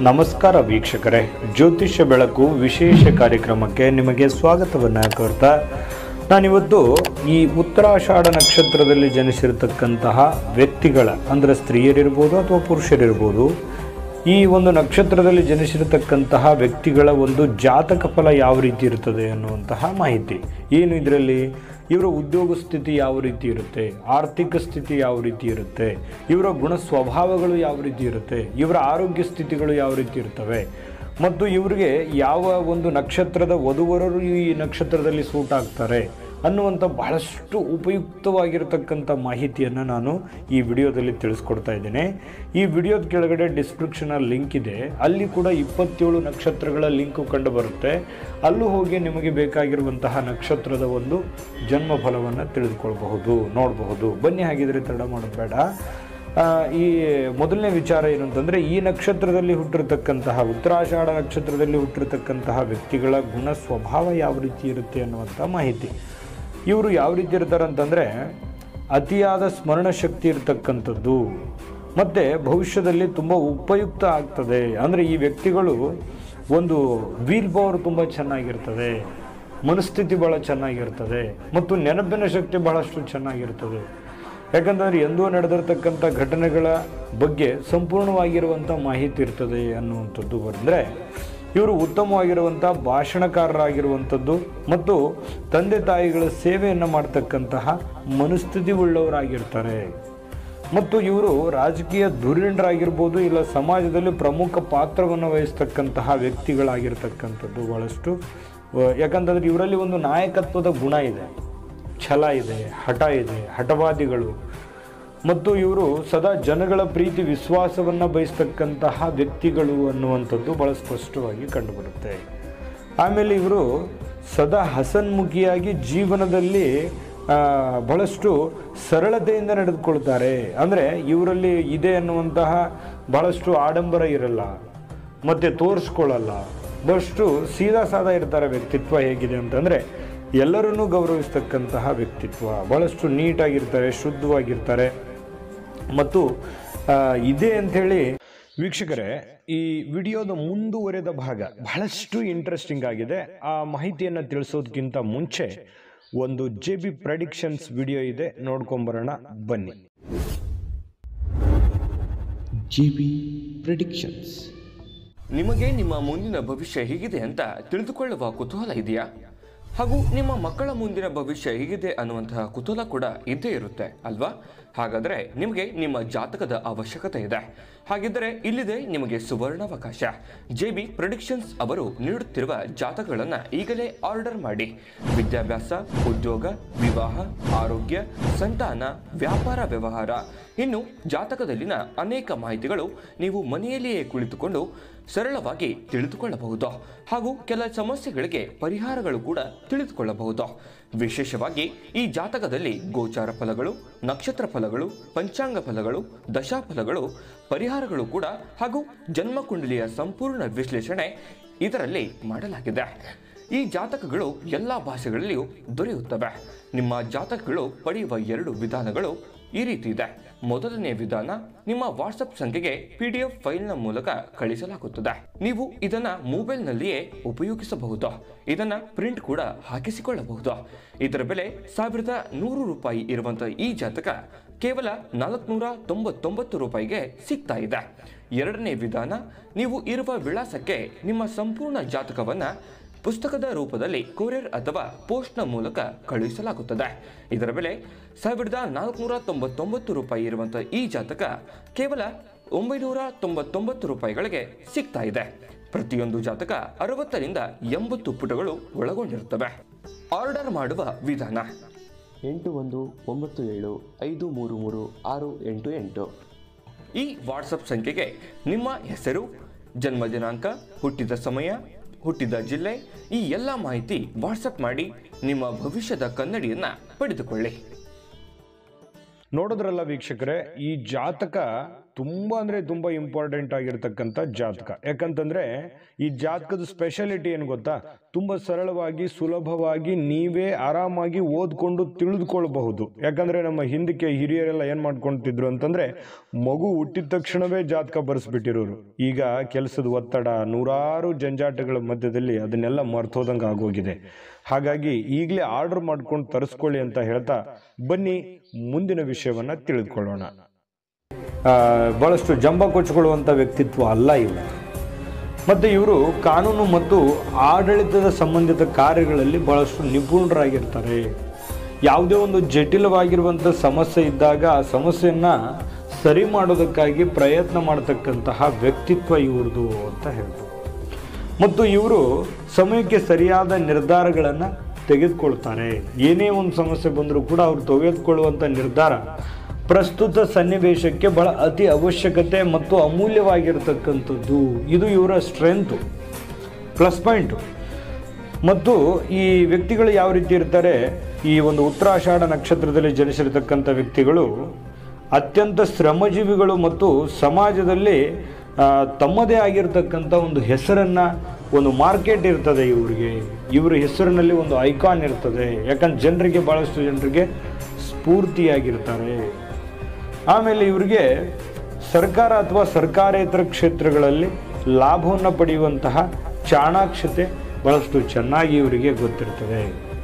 ನಮಸ್ಕಾರ ವೀಕ್ಷಕರೇ ಜ್ಯೋತಿಷ್ಯ ಬೆಳಕು ವಿಶೇಷ ಕಾರ್ಯಕ್ರಮಕ್ಕೆ ನಿಮಗೆ ಸ್ವಾಗತವನ್ನು ಕೋರ್ತಾ ನಾನಿವತ್ತು ಈ ಉತ್ತರಾಷಾಢ ನಕ್ಷತ್ರದಲ್ಲಿ ಜನಿಸಿರತಕ್ಕಂತಹ ವ್ಯಕ್ತಿಗಳ ಅಂದರೆ ಸ್ತ್ರೀಯರಿರ್ಬೋದು ಅಥವಾ ಪುರುಷರಿರ್ಬೋದು ಈ ಒಂದು ನಕ್ಷತ್ರದಲ್ಲಿ ಜನಿಸಿರತಕ್ಕಂತಹ ವ್ಯಕ್ತಿಗಳ ಒಂದು ಜಾತಕ ಫಲ ಯಾವ ರೀತಿ ಇರ್ತದೆ ಅನ್ನುವಂತಹ ಮಾಹಿತಿ ಏನು ಇದರಲ್ಲಿ ಇವರ ಉದ್ಯೋಗ ಸ್ಥಿತಿ ಯಾವ ರೀತಿ ಇರುತ್ತೆ ಆರ್ಥಿಕ ಸ್ಥಿತಿ ಯಾವ ರೀತಿ ಇರುತ್ತೆ ಇವರ ಗುಣ ಸ್ವಭಾವಗಳು ಯಾವ ರೀತಿ ಇರುತ್ತೆ ಇವರ ಆರೋಗ್ಯ ಸ್ಥಿತಿಗಳು ಯಾವ ರೀತಿ ಇರ್ತವೆ ಮತ್ತು ಇವರಿಗೆ ಯಾವ ಒಂದು ನಕ್ಷತ್ರದ ವಧುವರರು ಈ ನಕ್ಷತ್ರದಲ್ಲಿ ಸೂಟ್ ಆಗ್ತಾರೆ ಅನ್ನುವಂಥ ಬಹಳಷ್ಟು ಉಪಯುಕ್ತವಾಗಿರತಕ್ಕಂಥ ಮಾಹಿತಿಯನ್ನು ನಾನು ಈ ವಿಡಿಯೋದಲ್ಲಿ ತಿಳಿಸ್ಕೊಡ್ತಾ ಇದ್ದೇನೆ ಈ ವಿಡಿಯೋದ ಕೆಳಗಡೆ ಡಿಸ್ಕ್ರಿಪ್ಷನಲ್ಲಿ ಲಿಂಕ್ ಇದೆ ಅಲ್ಲಿ ಕೂಡ ಇಪ್ಪತ್ತೇಳು ನಕ್ಷತ್ರಗಳ ಲಿಂಕು ಕಂಡು ಬರುತ್ತೆ ಅಲ್ಲೂ ಹೋಗಿ ನಿಮಗೆ ಬೇಕಾಗಿರುವಂತಹ ನಕ್ಷತ್ರದ ಒಂದು ಜನ್ಮ ಫಲವನ್ನು ತಿಳಿದುಕೊಳ್ಬಹುದು ನೋಡಬಹುದು ಬನ್ನಿ ಹಾಗಿದ್ರೆ ತಡ ಮಾಡೋದು ಬೇಡ ಆ, ಈ ಮೊದಲನೇ ವಿಚಾರ ಏನು ಅಂತಂದರೆ ಈ ನಕ್ಷತ್ರದಲ್ಲಿ ಹುಟ್ಟಿರ್ತಕ್ಕಂತಹ ಉತ್ತರಾಷಾಢ ನಕ್ಷತ್ರದಲ್ಲಿ ಹುಟ್ಟಿರ್ತಕ್ಕಂತಹ ವ್ಯಕ್ತಿಗಳ ಗುಣ ಸ್ವಭಾವ ಯಾವ ರೀತಿ ಇರುತ್ತೆ ಅನ್ನುವಂಥ ಮಾಹಿತಿ ಇವರು ಯಾವ ರೀತಿ ಇರ್ತಾರೆ ಅಂತಂದರೆ ಅತಿಯಾದ ಸ್ಮರಣ ಶಕ್ತಿ ಇರತಕ್ಕಂಥದ್ದು ಮತ್ತು ಭವಿಷ್ಯದಲ್ಲಿ ತುಂಬ ಉಪಯುಕ್ತ ಆಗ್ತದೆ ಅಂದರೆ ಈ ವ್ಯಕ್ತಿಗಳು ಒಂದು ವೀಲ್ ಪವರ್ ತುಂಬ ಚೆನ್ನಾಗಿರ್ತದೆ ಮನಸ್ಥಿತಿ ಭಾಳ ಚೆನ್ನಾಗಿರ್ತದೆ ಮತ್ತು ನೆನಪಿನ ಶಕ್ತಿ ಬಹಳಷ್ಟು ಚೆನ್ನಾಗಿರ್ತದೆ ಯಾಕಂತಂದ್ರೆ ಎಂದೂ ನಡೆದಿರ್ತಕ್ಕಂಥ ಘಟನೆಗಳ ಬಗ್ಗೆ ಸಂಪೂರ್ಣವಾಗಿರುವಂಥ ಮಾಹಿತಿ ಇರ್ತದೆ ಅನ್ನುವಂಥದ್ದು ಬಂದರೆ ಇವರು ಉತ್ತಮವಾಗಿರುವಂಥ ಭಾಷಣಕಾರರಾಗಿರುವಂಥದ್ದು ಮತ್ತು ತಂದೆ ತಾಯಿಗಳ ಸೇವೆಯನ್ನು ಮಾಡ್ತಕ್ಕಂತಹ ಮನಸ್ಥಿತಿ ಉಳ್ಳವರಾಗಿರ್ತಾರೆ ಮತ್ತು ಇವರು ರಾಜಕೀಯ ಧುರೀಣರಾಗಿರ್ಬೋದು ಇಲ್ಲ ಸಮಾಜದಲ್ಲಿ ಪ್ರಮುಖ ಪಾತ್ರವನ್ನು ವಹಿಸ್ತಕ್ಕಂತಹ ವ್ಯಕ್ತಿಗಳಾಗಿರ್ತಕ್ಕಂಥದ್ದು ಭಾಳಷ್ಟು ಆ, ಯಾಕಂತಂದ್ರೆ ಇವರಲ್ಲಿ ಒಂದು ನಾಯಕತ್ವದ ಗುಣ ಇದೆ ಛಲ ಇದೆ ಹಠ ಇದೆ ಹಠವಾದಿಗಳು ಮತ್ತು ಇವರು ಸದಾ ಜನಗಳ ಪ್ರೀತಿ ವಿಶ್ವಾಸವನ್ನು ಬಯಸ್ತಕ್ಕಂತಹ ವ್ಯಕ್ತಿಗಳು ಅನ್ನುವಂಥದ್ದು ಭಾಳ ಸ್ಪಷ್ಟವಾಗಿ ಕಂಡುಬರುತ್ತೆ ಆಮೇಲೆ ಇವರು ಸದಾ ಹಸನ್ಮುಖಿಯಾಗಿ ಜೀವನದಲ್ಲಿ ಆ, ಬಹಳಷ್ಟು ಸರಳತೆಯಿಂದ ನಡೆದುಕೊಳ್ತಾರೆ ಅಂದರೆ ಇವರಲ್ಲಿ ಇದೆ ಅನ್ನುವಂತಹ ಬಹಳಷ್ಟು ಆಡಂಬರ ಇರಲ್ಲ ಮತ್ತು ತೋರಿಸ್ಕೊಳ್ಳಲ್ಲ ಬಹಳಷ್ಟು ಸೀದಾ ಸಾದಾ ಇರ್ತಾರೆ ವ್ಯಕ್ತಿತ್ವ ಹೇಗಿದೆ ಅಂತಂದರೆ ಎಲ್ಲರನ್ನೂ ಗೌರವಿಸ್ತಕ್ಕಂತಹ ವ್ಯಕ್ತಿತ್ವ ಬಹಳಷ್ಟು ನೀಟಾಗಿರ್ತಾರೆ ಶುದ್ಧವಾಗಿರ್ತಾರೆ ಮತ್ತು ಆ, ಇದೆ ಅಂಥೇಳಿ ವೀಕ್ಷಕರೇ ಈ ವಿಡಿಯೋದ ಮುಂದುವರೆದ ಭಾಗ ಬಹಳಷ್ಟು ಇಂಟ್ರೆಸ್ಟಿಂಗ್ ಆಗಿದೆ ಆ ಮಾಹಿತಿಯನ್ನು ತಿಳಿಸೋದಕ್ಕಿಂತ ಮುಂಚೆ ಒಂದು ಜೆ ಬಿ ಪ್ರೆಡಿಕ್ಷನ್ಸ್ ವಿಡಿಯೋ ಇದೆ ನೋಡ್ಕೊಂಬರೋಣ ಬನ್ನಿ ಜಿ ಪ್ರಿಡಿಕ್ಷನ್ಸ್ ನಿಮಗೆ ನಿಮ್ಮ ಮುಂದಿನ ಭವಿಷ್ಯ ಹೇಗಿದೆ ಅಂತ ತಿಳಿದುಕೊಳ್ಳುವ ಕುತೂಹಲ ಇದೆಯಾ ಹಾಗೂ ನಿಮ್ಮ ಮಕ್ಕಳ ಮುಂದಿನ ಭವಿಷ್ಯ ಹೇಗಿದೆ ಅನ್ನುವಂತಹ ಕುತೂಹಲ ಕೂಡ ಇದ್ದೇ ಇರುತ್ತೆ ಅಲ್ವಾ ಹಾಗಾದರೆ ನಿಮಗೆ ನಿಮ್ಮ ಜಾತಕದ ಅವಶ್ಯಕತೆ ಇದೆ ಹಾಗಿದ್ದರೆ ಇಲ್ಲಿದೆ ನಿಮಗೆ ಸುವರ್ಣಾವಕಾಶ ಜೆ ಬಿ ಪ್ರೊಡಿಕ್ಷನ್ಸ್ ಅವರು ನೀಡುತ್ತಿರುವ ಜಾತಕಗಳನ್ನು ಈಗಲೇ ಆರ್ಡರ್ ಮಾಡಿ ವಿದ್ಯಾಭ್ಯಾಸ ಉದ್ಯೋಗ ವಿವಾಹ ಆರೋಗ್ಯ ಸಂತಾನ ವ್ಯಾಪಾರ ವ್ಯವಹಾರ ಇನ್ನು ಜಾತಕದಲ್ಲಿನ ಅನೇಕ ಮಾಹಿತಿಗಳು ನೀವು ಮನೆಯಲ್ಲಿಯೇ ಕುಳಿತುಕೊಂಡು ಸರಳವಾಗಿ ತಿಳಿದುಕೊಳ್ಳಬಹುದು ಹಾಗೂ ಕೆಲ ಸಮಸ್ಯೆಗಳಿಗೆ ಪರಿಹಾರಗಳು ಕೂಡ ತಿಳಿದುಕೊಳ್ಳಬಹುದು ವಿಶೇಷವಾಗಿ ಈ ಜಾತಕದಲ್ಲಿ ಗೋಚಾರ ಫಲಗಳು ನಕ್ಷತ್ರ ಫಲಗಳು ಪಂಚಾಂಗ ಫಲಗಳು ದಶಾಫಲಗಳು ಪರಿಹಾರಗಳು ಕೂಡ ಹಾಗೂ ಜನ್ಮಕುಂಡಲಿಯ ಸಂಪೂರ್ಣ ವಿಶ್ಲೇಷಣೆ ಇದರಲ್ಲಿ ಮಾಡಲಾಗಿದೆ ಈ ಜಾತಕಗಳು ಎಲ್ಲ ಭಾಷೆಗಳಲ್ಲಿಯೂ ದೊರೆಯುತ್ತವೆ ನಿಮ್ಮ ಜಾತಕಗಳು ಪಡೆಯುವ ಎರಡು ವಿಧಾನಗಳು ಈ ರೀತಿ ಇದೆ ಮೊದಲನೇ ವಿಧಾನ ನಿಮ್ಮ ವಾಟ್ಸಪ್ ಸಂಖ್ಯೆಗೆ ಪಿ ಡಿ ಎಫ್ ಫೈಲ್ನ ಮೂಲಕ ಕಳಿಸಲಾಗುತ್ತದೆ ನೀವು ಇದನ್ನ ಮೊಬೈಲ್ನಲ್ಲಿಯೇ ಉಪಯೋಗಿಸಬಹುದು ಇದನ್ನ ಪ್ರಿಂಟ್ ಕೂಡ ಹಾಕಿಸಿಕೊಳ್ಳಬಹುದು ಇದರ ಬೆಲೆ ಸಾವಿರದ ನೂರು ರೂಪಾಯಿ ಇರುವಂತಹ ಈ ಜಾತಕ ಕೇವಲ ನಾಲ್ಕುನೂರ ತೊಂಬತ್ತೊಂಬತ್ತು ರೂಪಾಯಿಗೆ ಸಿಗ್ತಾ ಇದೆ ಎರಡನೇ ವಿಧಾನ ನೀವು ಇರುವ ವಿಳಾಸಕ್ಕೆ ನಿಮ್ಮ ಸಂಪೂರ್ಣ ಜಾತಕವನ್ನ ಪುಸ್ತಕದ ರೂಪದಲ್ಲಿ ಕೊರಿಯರ್ ಅಥವಾ ಪೋಸ್ಟ್ನ ಮೂಲಕ ಕಳುಹಿಸಲಾಗುತ್ತದೆ ಇದರ ಬೆಲೆ ಸಾವಿರದ ನಾಲ್ಕುನೂರ ತೊಂಬತ್ತೊಂಬತ್ತು ರೂಪಾಯಿ ಇರುವಂತಹ ಈ ಜಾತಕ ಕೇವಲ ಒಂಬೈನೂರ ತೊಂಬತ್ತೊಂಬತ್ತು ರೂಪಾಯಿಗಳಿಗೆ ಸಿಗ್ತಾ ಇದೆ ಪ್ರತಿಯೊಂದು ಜಾತಕ ಅರವತ್ತರಿಂದ ಎಂಬತ್ತು ಪುಟಗಳು ಒಳಗೊಂಡಿರುತ್ತವೆ ಆರ್ಡರ್ ಮಾಡುವ ವಿಧಾನ ಎಂಟು ಒಂದು ಒಂಬತ್ತು ಏಳು ಐದು ಮೂರು ಮೂರು ಆರು ಎಂಟು ಎಂಟು ಈ ವಾಟ್ಸಪ್ ಸಂಖ್ಯೆಗೆ ನಿಮ್ಮ ಹೆಸರು ಜನ್ಮ ದಿನಾಂಕ ಹುಟ್ಟಿದ ಸಮಯ ಹುಟ್ಟಿದ ಜಿಲ್ಲೆ ಈ ಎಲ್ಲ ಮಾಹಿತಿ ವಾಟ್ಸಪ್ ಮಾಡಿ ನಿಮ್ಮ ಭವಿಷ್ಯದ ಕನ್ನಡಿಯನ್ನ ಪಡೆದುಕೊಳ್ಳಿ ನೋಡಿದ್ರಲ್ಲ ವೀಕ್ಷಕರೇ ಈ ಜಾತಕ ತುಂಬ ಅಂದರೆ ತುಂಬ ಇಂಪಾರ್ಟೆಂಟ್ ಆಗಿರ್ತಕ್ಕಂಥ ಜಾತಕ ಯಾಕಂತಂದರೆ ಈ ಜಾತಕದ ಸ್ಪೆಷಾಲಿಟಿ ಏನು ಗೊತ್ತಾ ತುಂಬ ಸರಳವಾಗಿ ಸುಲಭವಾಗಿ ನೀವೇ ಆರಾಮಾಗಿ ಓದ್ಕೊಂಡು ತಿಳಿದುಕೊಳ್ಬಹುದು ಯಾಕಂದರೆ ನಮ್ಮ ಹಿಂದಕ್ಕೆ ಹಿರಿಯರೆಲ್ಲ ಏನು ಮಾಡ್ಕೊಳ್ತಿದ್ರು ಅಂತಂದರೆ ಮಗು ಹುಟ್ಟಿದ ತಕ್ಷಣವೇ ಜಾತಕ ಬರೆಸ್ಬಿಟ್ಟಿರೋರು ಈಗ ಕೆಲಸದ ಒತ್ತಡ ನೂರಾರು ಜಂಜಾಟಗಳ ಮಧ್ಯದಲ್ಲಿ ಅದನ್ನೆಲ್ಲ ಮರ್ತೋದಂಗೆ ಆಗೋಗಿದೆ ಹಾಗಾಗಿ ಈಗಲೇ ಆರ್ಡರ್ ಮಾಡ್ಕೊಂಡು ತರಿಸ್ಕೊಳ್ಳಿ ಅಂತ ಹೇಳ್ತಾ ಬನ್ನಿ ಮುಂದಿನ ವಿಷಯವನ್ನ ತಿಳಿದುಕೊಳ್ಳೋಣ ಆ, ಬಹಳಷ್ಟು ಜಂಬ ಕೊಚ್ಕೊಳ್ಳುವಂಥ ವ್ಯಕ್ತಿತ್ವ ಅಲ್ಲ ಇವರು ಮತ್ತು ಇವರು ಕಾನೂನು ಮತ್ತು ಆಡಳಿತದ ಸಂಬಂಧಿತ ಕಾರ್ಯಗಳಲ್ಲಿ ಬಹಳಷ್ಟು ನಿಪುಣರಾಗಿರ್ತಾರೆ ಯಾವುದೇ ಒಂದು ಜಟಿಲವಾಗಿರುವಂಥ ಸಮಸ್ಯೆ ಇದ್ದಾಗ ಆ ಸಮಸ್ಯೆಯನ್ನು ಸರಿ ಮಾಡೋದಕ್ಕಾಗಿ ಪ್ರಯತ್ನ ಮಾಡತಕ್ಕಂತಹ ವ್ಯಕ್ತಿತ್ವ ಇವ್ರದ್ದು ಅಂತ ಹೇಳ್ಬೋದು ಮತ್ತು ಇವರು ಸಮಯಕ್ಕೆ ಸರಿಯಾದ ನಿರ್ಧಾರಗಳನ್ನು ತೆಗೆದುಕೊಳ್ತಾರೆ ಏನೇ ಒಂದು ಸಮಸ್ಯೆ ಬಂದರೂ ಕೂಡ ಅವ್ರು ತೆಗೆದುಕೊಳ್ಳುವಂಥ ನಿರ್ಧಾರ ಪ್ರಸ್ತುತ ಸನ್ನಿವೇಶಕ್ಕೆ ಬಹಳ ಅತಿ ಅವಶ್ಯಕತೆ ಮತ್ತು ಅಮೂಲ್ಯವಾಗಿರ್ತಕ್ಕಂಥದ್ದು ಇದು ಇವರ ಸ್ಟ್ರೆಂತು ಪ್ಲಸ್ ಪಾಯಿಂಟು ಮತ್ತು ಈ ವ್ಯಕ್ತಿಗಳು ಯಾವ ರೀತಿ ಇರ್ತಾರೆ ಈ ಒಂದು ಉತ್ತರಾಷಾಢ ನಕ್ಷತ್ರದಲ್ಲಿ ಜನಿಸಿರ್ತಕ್ಕಂಥ ವ್ಯಕ್ತಿಗಳು ಅತ್ಯಂತ ಶ್ರಮಜೀವಿಗಳು ಮತ್ತು ಸಮಾಜದಲ್ಲಿ ಆ, ತಮ್ಮದೇ ಆಗಿರ್ತಕ್ಕಂಥ ಒಂದು ಹೆಸರನ್ನು ಒಂದು ಮಾರ್ಕೆಟ್ ಇರ್ತದೆ ಇವರಿಗೆ ಇವರ ಹೆಸರಿನಲ್ಲಿ ಒಂದು ಐಕಾನ್ ಇರ್ತದೆ ಯಾಕಂದ್ರೆ ಜನರಿಗೆ ಭಾಳಷ್ಟು ಜನರಿಗೆ ಸ್ಫೂರ್ತಿಯಾಗಿರ್ತಾರೆ ಆಮೇಲೆ ಇವರಿಗೆ ಸರ್ಕಾರ ಅಥವಾ ಸರ್ಕಾರೇತರ ಕ್ಷೇತ್ರಗಳಲ್ಲಿ ಲಾಭವನ್ನು ಪಡೆಯುವಂತಹ ಚಾಣಾಕ್ಷತೆ ಬಹಳಷ್ಟು ಚೆನ್ನಾಗಿ ಇವರಿಗೆ ಗೊತ್ತಿರ್ತದೆ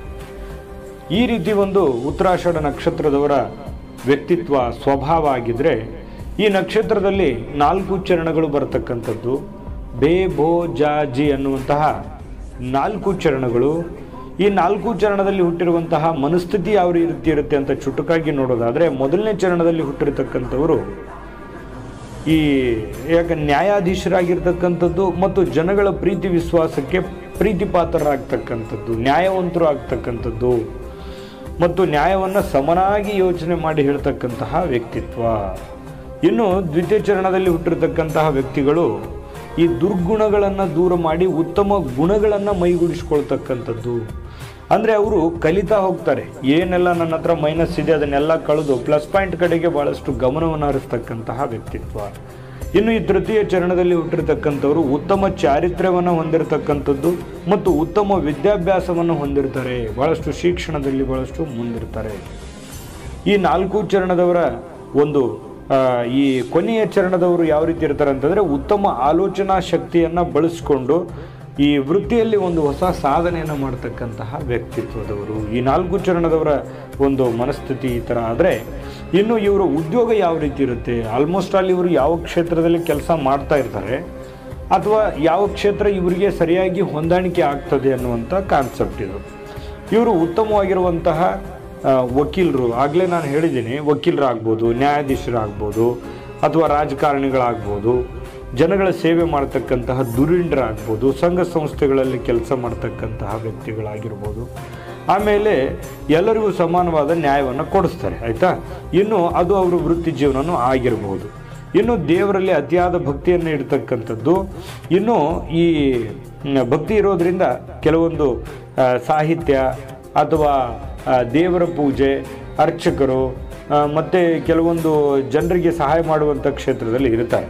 ಈ ರೀತಿ ಒಂದು ಉತ್ತರಾಷಾಢ ನಕ್ಷತ್ರದವರ ವ್ಯಕ್ತಿತ್ವ ಸ್ವಭಾವ ಆಗಿದ್ರೆ ಈ ನಕ್ಷತ್ರದಲ್ಲಿ ನಾಲ್ಕು ಚರಣಗಳು ಬರತಕ್ಕಂಥದ್ದು ಬೇ ಭೋ ಜಾ ಜಿ ಅನ್ನುವಂತಹ ನಾಲ್ಕು ಚರಣಗಳು ಈ ನಾಲ್ಕು ಚರಣದಲ್ಲಿ ಹುಟ್ಟಿರುವಂತಹ ಮನಸ್ಥಿತಿ ಯಾವ ರೀತಿ ಇರುತ್ತೆ ಅಂತ ಚುಟುಕಾಗಿ ನೋಡೋದಾದ್ರೆ ಮೊದಲನೇ ಚರಣದಲ್ಲಿ ಹುಟ್ಟಿರತಕ್ಕಂಥವರು ಈ ಯಾಕೆ ನ್ಯಾಯಾಧೀಶರಾಗಿರ್ತಕ್ಕಂಥದ್ದು ಮತ್ತು ಜನಗಳ ಪ್ರೀತಿ ವಿಶ್ವಾಸಕ್ಕೆ ಪ್ರೀತಿ ಪಾತ್ರರಾಗ್ತಕ್ಕಂಥದ್ದು ನ್ಯಾಯವಂತರು ಆಗ್ತಕ್ಕಂಥದ್ದು ಮತ್ತು ನ್ಯಾಯವನ್ನು ಸಮನಾಗಿ ಯೋಚನೆ ಮಾಡಿ ಹೇಳ್ತಕ್ಕಂತಹ ವ್ಯಕ್ತಿತ್ವ ಇನ್ನು ದ್ವಿತೀಯ ಚರಣದಲ್ಲಿ ಹುಟ್ಟಿರ್ತಕ್ಕಂತಹ ವ್ಯಕ್ತಿಗಳು ಈ ದುರ್ಗುಣಗಳನ್ನು ದೂರ ಮಾಡಿ ಉತ್ತಮ ಗುಣಗಳನ್ನು ಮೈಗೂಡಿಸ್ಕೊಳ್ತಕ್ಕಂಥದ್ದು ಅಂದರೆ ಅವರು ಕಲಿತಾ ಹೋಗ್ತಾರೆ ಏನೆಲ್ಲ ನನ್ನ ಹತ್ರ ಮೈನಸ್ ಇದೆ ಅದನ್ನೆಲ್ಲ ಕಳೆದು ಪ್ಲಸ್ ಪಾಯಿಂಟ್ ಕಡೆಗೆ ಭಾಳಷ್ಟು ಗಮನವನ್ನು ಹರಿಸ್ತಕ್ಕಂತಹ ವ್ಯಕ್ತಿತ್ವ ಇನ್ನು ಈ ತೃತೀಯ ಚರಣದಲ್ಲಿ ಹುಟ್ಟಿರ್ತಕ್ಕಂಥವ್ರು ಉತ್ತಮ ಚಾರಿತ್ರ್ಯವನ್ನು ಹೊಂದಿರತಕ್ಕಂಥದ್ದು ಮತ್ತು ಉತ್ತಮ ವಿದ್ಯಾಭ್ಯಾಸವನ್ನು ಹೊಂದಿರ್ತಾರೆ ಬಹಳಷ್ಟು ಶಿಕ್ಷಣದಲ್ಲಿ ಬಹಳಷ್ಟು ಮುಂದಿರ್ತಾರೆ ಈ ನಾಲ್ಕು ಚರಣದವರ ಒಂದು ಆ, ಈ ಕೊನೆಯ ಚರಣದವರು ಯಾವ ರೀತಿ ಇರ್ತಾರೆ ಅಂತಂದರೆ ಉತ್ತಮ ಆಲೋಚನಾ ಶಕ್ತಿಯನ್ನು ಬಳಸಿಕೊಂಡು ಈ ವೃತ್ತಿಯಲ್ಲಿ ಒಂದು ಹೊಸ ಸಾಧನೆಯನ್ನು ಮಾಡ್ತಕ್ಕಂತಹ ವ್ಯಕ್ತಿತ್ವದವರು ಈ ನಾಲ್ಕು ಚರಣದವರ ಒಂದು ಮನಸ್ಥಿತಿ ಈ ಥರ ಆದರೆ ಇನ್ನು ಇವರ ಉದ್ಯೋಗ ಯಾವ ರೀತಿ ಇರುತ್ತೆ ಆಲ್ಮೋಸ್ಟ್ ಆಲ್ ಇವರು ಯಾವ ಕ್ಷೇತ್ರದಲ್ಲಿ ಕೆಲಸ ಮಾಡ್ತಾ ಇರ್ತಾರೆ ಅಥವಾ ಯಾವ ಕ್ಷೇತ್ರ ಇವರಿಗೆ ಸರಿಯಾಗಿ ಹೊಂದಾಣಿಕೆ ಆಗ್ತದೆ ಅನ್ನುವಂಥ ಕಾನ್ಸೆಪ್ಟ್ ಇದು ಇವರು ಉತ್ತಮವಾಗಿರುವಂತಹ ಆ, ವಕೀಲರು ಆಗಲೇ ನಾನು ಹೇಳಿದ್ದೀನಿ ವಕೀಲರಾಗ್ಬೋದು ನ್ಯಾಯಾಧೀಶರಾಗ್ಬೋದು ಅಥವಾ ರಾಜಕಾರಣಿಗಳಾಗ್ಬೋದು ಜನಗಳ ಸೇವೆ ಮಾಡ್ತಕ್ಕಂತಹ ದುರೀಣರಾಗ್ಬೋದು ಸಂಘ ಸಂಸ್ಥೆಗಳಲ್ಲಿ ಕೆಲಸ ಮಾಡ್ತಕ್ಕಂತಹ ವ್ಯಕ್ತಿಗಳಾಗಿರ್ಬೋದು ಆಮೇಲೆ ಎಲ್ಲರಿಗೂ ಸಮಾನವಾದ ನ್ಯಾಯವನ್ನು ಕೊಡಿಸ್ತಾರೆ ಆಯಿತಾ ಇನ್ನು ಅದು ಅವರ ವೃತ್ತಿ ಜೀವನನೂ ಆಗಿರ್ಬೋದು ಇನ್ನು ದೇವರಲ್ಲಿ ಅತಿಯಾದ ಭಕ್ತಿಯನ್ನು ಇಡ್ತಕ್ಕಂಥದ್ದು ಇನ್ನು ಈ ಮ್, ಭಕ್ತಿ ಇರೋದ್ರಿಂದ ಕೆಲವೊಂದು ಆ, ಸಾಹಿತ್ಯ ಅಥವಾ ಆ, ದೇವರ ಪೂಜೆ ಅರ್ಚಕರು ಆ, ಮತ್ತೆ ಕೆಲವೊಂದು ಜನರಿಗೆ ಸಹಾಯ ಮಾಡುವಂಥ ಕ್ಷೇತ್ರದಲ್ಲಿ ಇರ್ತಾರೆ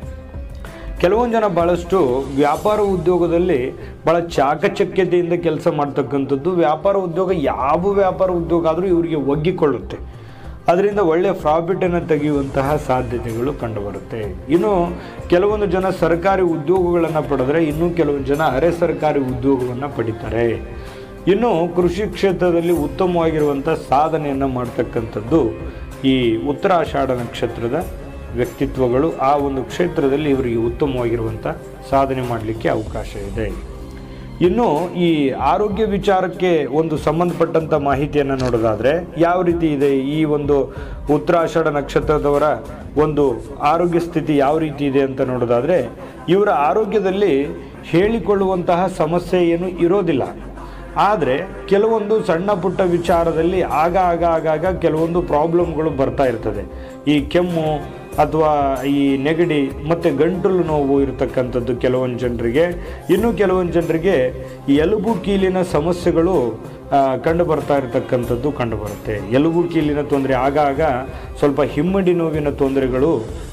ಕೆಲವೊಂದು ಜನ ಭಾಳಷ್ಟು ವ್ಯಾಪಾರ ಉದ್ಯೋಗದಲ್ಲಿ ಭಾಳ ಚಾಕಚಕ್ಯತೆಯಿಂದ ಕೆಲಸ ಮಾಡ್ತಕ್ಕಂಥದ್ದು ವ್ಯಾಪಾರ ಉದ್ಯೋಗ ಯಾವ ವ್ಯಾಪಾರ ಉದ್ಯೋಗ ಆದರೂ ಇವರಿಗೆ ಒಗ್ಗಿಕೊಳ್ಳುತ್ತೆ ಅದರಿಂದ ಒಳ್ಳೆಯ ಪ್ರಾಫಿಟನ್ನು ತೆಗೆಯುವಂತಹ ಸಾಧ್ಯತೆಗಳು ಕಂಡುಬರುತ್ತೆ ಇನ್ನು ಕೆಲವೊಂದು ಜನ ಸರ್ಕಾರಿ ಉದ್ಯೋಗಗಳನ್ನು ಪಡೆದ್ರೆ ಇನ್ನೂ ಕೆಲವೊಂದು ಜನ ಅರೆ ಸರ್ಕಾರಿ ಉದ್ಯೋಗವನ್ನು ಪಡಿತಾರೆ ಇನ್ನು ಕೃಷಿ ಕ್ಷೇತ್ರದಲ್ಲಿ ಉತ್ತಮವಾಗಿರುವಂಥ ಸಾಧನೆಯನ್ನು ಮಾಡ್ತಕ್ಕಂಥದ್ದು ಈ ಉತ್ತರಾಷಾಢ ನಕ್ಷತ್ರದ ವ್ಯಕ್ತಿತ್ವಗಳು ಆ ಒಂದು ಕ್ಷೇತ್ರದಲ್ಲಿ ಇವರಿಗೆ ಉತ್ತಮವಾಗಿರುವಂಥ ಸಾಧನೆ ಮಾಡಲಿಕ್ಕೆ ಅವಕಾಶ ಇದೆ ಇನ್ನು ಈ ಆರೋಗ್ಯ ವಿಚಾರಕ್ಕೆ ಒಂದು ಸಂಬಂಧಪಟ್ಟಂಥ ಮಾಹಿತಿಯನ್ನು ನೋಡೋದಾದರೆ ಯಾವ ರೀತಿ ಇದೆ ಈ ಒಂದು ಉತ್ತರಾಷಾಢ ನಕ್ಷತ್ರದವರ ಒಂದು ಆರೋಗ್ಯ ಸ್ಥಿತಿ ಯಾವ ರೀತಿ ಇದೆ ಅಂತ ನೋಡೋದಾದರೆ ಇವರ ಆರೋಗ್ಯದಲ್ಲಿ ಹೇಳಿಕೊಳ್ಳುವಂತಹ ಸಮಸ್ಯೆ ಏನು ಇರೋದಿಲ್ಲ ಆದರೆ ಕೆಲವೊಂದು ಸಣ್ಣ ಪುಟ್ಟ ವಿಚಾರದಲ್ಲಿ ಆಗ ಆಗ ಆಗಾಗ ಕೆಲವೊಂದು ಪ್ರಾಬ್ಲಮ್ಗಳು ಬರ್ತಾ ಇರ್ತದೆ ಈ ಕೆಮ್ಮು ಅಥವಾ ಈ ನೆಗಡಿ ಮತ್ತು ಗಂಟಲು ನೋವು ಇರತಕ್ಕಂಥದ್ದು ಕೆಲವೊಂದು ಜನರಿಗೆ ಇನ್ನು ಕೆಲವೊಂದು ಜನರಿಗೆ ಈ ಎಲುಬು ಕೀಲಿನ ಸಮಸ್ಯೆಗಳು ಆ, ಕಂಡು ಬರ್ತಾ ಇರತಕ್ಕಂಥದ್ದು ಕಂಡು ಬರುತ್ತೆ ಎಲುಬು ಕೀಲಿನ ತೊಂದರೆ ಆಗಾಗ ಸ್ವಲ್ಪ ಹಿಮ್ಮಡಿ ನೋವಿನ ತೊಂದರೆಗಳು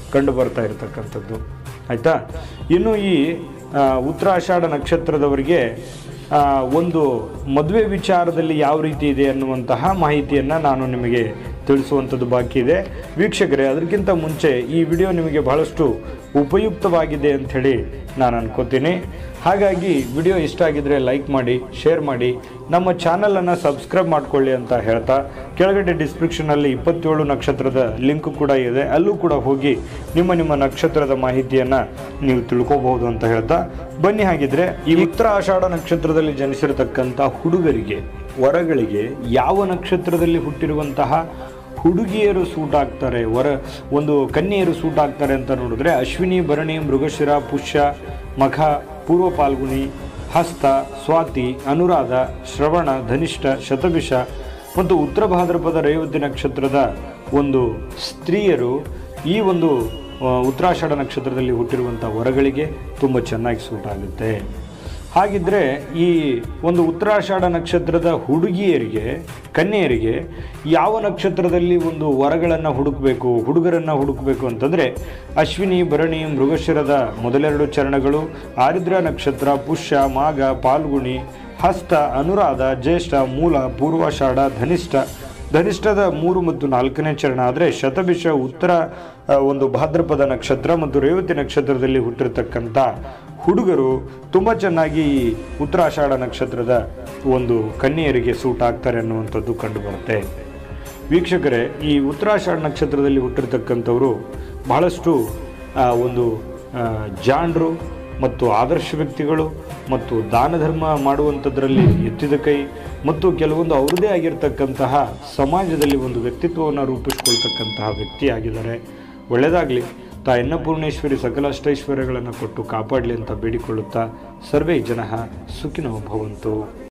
ಕಂಡು ಬರ್ತಾ ಇರತಕ್ಕಂಥದ್ದು ಆಯಿತಾ ಇನ್ನು ಈ ಆ, ಉತ್ತರಾಷಾಢ ನಕ್ಷತ್ರದವರಿಗೆ ಆ, ಒಂದು ಮದುವೆ ವಿಚಾರದಲ್ಲಿ ಯಾವ ರೀತಿ ಇದೆ ಅನ್ನುವಂತಹ ಮಾಹಿತಿಯನ್ನು ನಾನು ನಿಮಗೆ ತಿಳಿಸುವಂಥದ್ದು ಬಾಕಿ ಇದೆ ವೀಕ್ಷಕರೇ ಅದಕ್ಕಿಂತ ಮುಂಚೆ ಈ ವಿಡಿಯೋ ನಿಮಗೆ ಬಹಳಷ್ಟು ಉಪಯುಕ್ತವಾಗಿದೆ ಅಂಥೇಳಿ ನಾನು ಅನ್ಕೋತೀನಿ ಹಾಗಾಗಿ ವಿಡಿಯೋ ಇಷ್ಟ ಆಗಿದ್ರೆ ಲೈಕ್ ಮಾಡಿ ಶೇರ್ ಮಾಡಿ ನಮ್ಮ ಚಾನಲನ್ನು ಸಬ್ಸ್ಕ್ರೈಬ್ ಮಾಡ್ಕೊಳ್ಳಿ ಅಂತ ಹೇಳ್ತಾ ಕೆಳಗಡೆ ಡಿಸ್ಕ್ರಿಪ್ಷನಲ್ಲಿ ಇಪ್ಪತ್ತೇಳು ನಕ್ಷತ್ರದ ಲಿಂಕ್ ಕೂಡ ಇದೆ ಅಲ್ಲೂ ಕೂಡ ಹೋಗಿ ನಿಮ್ಮ ನಿಮ್ಮ ನಕ್ಷತ್ರದ ಮಾಹಿತಿಯನ್ನು ನೀವು ತಿಳ್ಕೋಬಹುದು ಅಂತ ಹೇಳ್ತಾ ಬನ್ನಿ ಹಾಗಿದ್ರೆ ಈ ಉತ್ತರ ಆಷಾಢ ನಕ್ಷತ್ರದಲ್ಲಿ ಜನಿಸಿರತಕ್ಕಂಥ ಹುಡುಗರಿಗೆ ವರಗಳಿಗೆ ಯಾವ ನಕ್ಷತ್ರದಲ್ಲಿ ಹುಟ್ಟಿರುವಂತಹ ಹುಡುಗಿಯರು ಸೂಟ್ ಆಗ್ತಾರೆ ವರ ಒಂದು ಕನ್ಯೆಯರು ಸೂಟ್ ಆಗ್ತಾರೆ ಅಂತ ನೋಡಿದ್ರೆ ಅಶ್ವಿನಿ ಭರಣಿ ಮೃಗಶಿರ ಪುಷ್ಯ ಮಖ ಪೂರ್ವ ಪಾಲ್ಗುಣಿ ಹಸ್ತ ಸ್ವಾತಿ ಅನುರಾಧ ಶ್ರವಣ ಧನಿಷ್ಠ ಶತಭಿಷ ಮತ್ತು ಉತ್ತರ ಭಾದ್ರಪದ ರೇವತಿ ನಕ್ಷತ್ರದ ಒಂದು ಸ್ತ್ರೀಯರು ಈ ಒಂದು ಆ, ಉತ್ತರಾಷಾಢ ನಕ್ಷತ್ರದಲ್ಲಿ ಹುಟ್ಟಿರುವಂಥ ವರಗಳಿಗೆ ತುಂಬ ಚೆನ್ನಾಗಿ ಸೂಟ್ ಆಗುತ್ತೆ ಹಾಗಿದ್ರೆ ಈ ಒಂದು ಉತ್ತರಾಷಾಢ ನಕ್ಷತ್ರದ ಹುಡುಗಿಯರಿಗೆ ಕನ್ಯೆಯರಿಗೆ ಯಾವ ನಕ್ಷತ್ರದಲ್ಲಿ ಒಂದು ವರಗಳನ್ನು ಹುಡುಕಬೇಕು ಹುಡುಗರನ್ನು ಹುಡುಕಬೇಕು ಅಂತಂದರೆ ಅಶ್ವಿನಿ ಭರಣಿ ಮೃಗಶಿರದ ಮೊದಲೆರಡು ಚರಣಗಳು ಆರಿದ್ರ ನಕ್ಷತ್ರ ಪುಷ್ಯ ಮಾಘ ಪಾಲ್ಗುಣಿ ಹಸ್ತ ಅನುರಾಧ ಜ್ಯೇಷ್ಠ ಮೂಲ ಪೂರ್ವಾಷಾಢ ಧನಿಷ್ಠ ಧನಿಷ್ಠದ ಮೂರು ಮತ್ತು ನಾಲ್ಕನೇ ಚರಣ ಆದರೆ ಶತಭಿಷ ಉತ್ತರ ಆ, ಒಂದು ಭಾದ್ರಪದ ನಕ್ಷತ್ರ ಮತ್ತು ರೇವತಿ ನಕ್ಷತ್ರದಲ್ಲಿ ಹುಟ್ಟಿರ್ತಕ್ಕಂಥ ಹುಡುಗರು ತುಂಬ ಚೆನ್ನಾಗಿ ಈ ಉತ್ತರಾಷಾಢ ನಕ್ಷತ್ರದ ಒಂದು ಕನ್ಯೆಯರಿಗೆ ಸೂಟ್ ಆಗ್ತಾರೆ ಅನ್ನುವಂಥದ್ದು ಕಂಡುಬರುತ್ತೆ ವೀಕ್ಷಕರೇ ಈ ಉತ್ತರಾಷಾಢ ನಕ್ಷತ್ರದಲ್ಲಿ ಹುಟ್ಟಿರ್ತಕ್ಕಂಥವರು ಬಹಳಷ್ಟು ಆ, ಒಂದು ಆ, ಜಾಣರು ಮತ್ತು ಆದರ್ಶ ವ್ಯಕ್ತಿಗಳು ಮತ್ತು ದಾನ ಧರ್ಮ ಮಾಡುವಂಥದ್ರಲ್ಲಿ ಎತ್ತಿದ ಕೈ ಮತ್ತು ಕೆಲವೊಂದು ಅವ್ರದ್ದೇ ಆಗಿರ್ತಕ್ಕಂತಹ ಸಮಾಜದಲ್ಲಿ ಒಂದು ವ್ಯಕ್ತಿತ್ವವನ್ನು ರೂಪಿಸ್ಕೊಳ್ತಕ್ಕಂತಹ ವ್ಯಕ್ತಿಯಾಗಿದ್ದಾರೆ ಒಳ್ಳೆಯದಾಗಲಿ ತಾ ಅನ್ನಪೂರ್ಣೇಶ್ವರಿ ಸಕಲ ಅಷ್ಟೈಶ್ವರ್ಯಗಳನ್ನು ಕೊಟ್ಟು ಕಾಪಾಡಲಿ ಅಂತ ಬೇಡಿಕೊಳ್ಳುತ್ತಾ ಸರ್ವೇ ಜನ ಸುಖಿನೋ ಭವಂತು